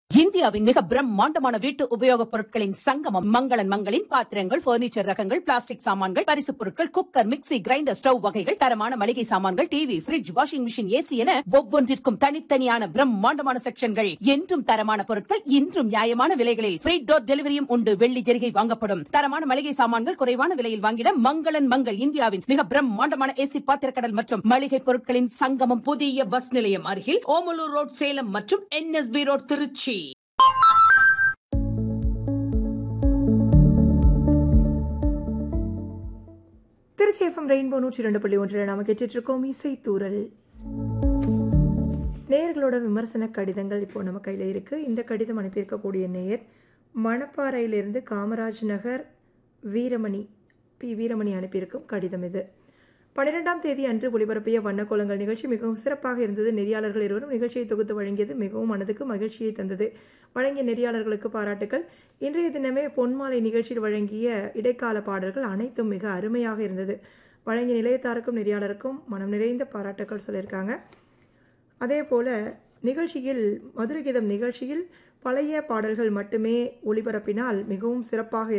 இந்தியாவின் மிக பிரம்மாண்டமான வீட்டு உபயோகப் பொருட்களின் சங்கமம் மங்களன் மங்களின் பாத்திரங்கள் பர்னிச்சர் ரகங்கள் பிளாஸ்டிக் சாமான்கள் பரிசுப் பொருட்கள் குக்கர் மிக்ஸி கிரைண்டர் ஸ்டவ் வகைகள் தரமான மளிகை சாமான்கள் TV fridge washing machine AC என ஒவ்வொன்றிற்கும் தனித்தனியான பிரம்மாண்டமான செக்ஷன்கள் என்றும் தரமான பொருட்கள் இன்றும் நியாயமான விலைகளில் ஃப்ரீ டோர் டெலிவரியும் உண்டு வெள்ளி ஜெரிகை வாங்கப்படும் தரமான மளிகை சாமான்கள் குறைவான விலையில் வாங்கிட மங்களன் மங்கள் இந்தியாவின் மிக பிரம்மாண்டமான ஏசி பாத்திரக்கடல் மற்றும் மளிகை பொருட்களின் சங்கமம் புதிய பஸ் நிலையம் அருகில் ஓமலூர் ரோட் சேலம் மற்றும் NSB road Tiruchi Tiruchi FM rainbow நூற்றி ரெண்டு புள்ளி ஒன்றில் நாம கேட்டுட்ருக்கோம் இசை தூரல் நேயர்களோட விமர்சன கடிதங்கள் இப்போ நம்ம கையில் இருக்குது இந்த கடிதம் அனுப்பியிருக்கக்கூடிய நேயர் மணப்பாறையிலிருந்து காமராஜ் நகர் வீரமணி பி வீரமணி அனுப்பியிருக்கும் கடிதம் இது பன்னிரெண்டாம் தேதி அன்று ஒளிபரப்பிய வண்ணக்கோலங்கள் நிகழ்ச்சி மிகவும் சிறப்பாக இருந்தது நெறியாளர்கள் இருவரும் நிகழ்ச்சியை தொகுத்து வழங்கியது மிகவும் மனதுக்கு மகிழ்ச்சியை தந்தது வழங்கிய நெறியாளர்களுக்கு பாராட்டுக்கள் இன்றைய தினமே பொன்மாலை நிகழ்ச்சியில் வழங்கிய இடைக்கால பாடல்கள் அனைத்தும் மிக அருமையாக இருந்தது வழங்கிய நிலையத்தாருக்கும் நெறியாளருக்கும் மனம் நிறைந்த பாராட்டுக்கள் சொல்லியிருக்காங்க அதே போல் நிகழ்ச்சியில் மதுரை கீதம் நிகழ்ச்சியில் பழைய பாடல்கள் மட்டுமே ஒளிபரப்பினால் மிகவும் சிறப்பாக